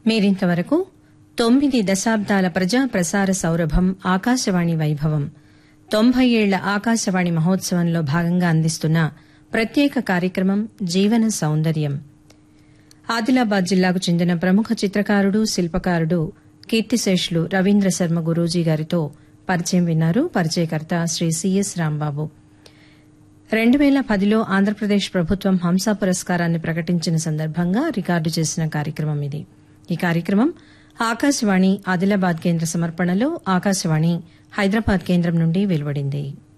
మీరింతవరకు తొమ్మిది దశాబ్దాల ప్రజా ప్రసార సౌరభం ఆకాశవాణి వైభవం తొంభై ఏళ్ల ఆకాశవాణి మహోత్సవంలో భాగంగా అందిస్తున్న ప్రత్యేక కార్యక్రమం జీవన సౌందర్యం ఆదిలాబాద్ జిల్లాకు చెందిన ప్రముఖ చిత్రకారుడు శిల్పకారుడు కీర్తిశేషులు రవీంద్ర శర్మ గురూజీ గారితో పరిచయం విన్నారు పరిచయకర్త శ్రీ సిఎస్ రాంబాబు రెండు వేల పదిలో ఆంధ్రప్రదేశ్ ప్రభుత్వం హంస పురస్కారాన్ని ప్రకటించిన సందర్భంగా రికార్డు చేసిన కార్యక్రమం ఇది ఈ కార్యక్రమం ఆకాశవాణి ఆదిలాబాద్ కేంద్ర సమర్పణలో ఆకాశవాణి హైదరాబాద్ కేంద్రం నుండి వెలువడింది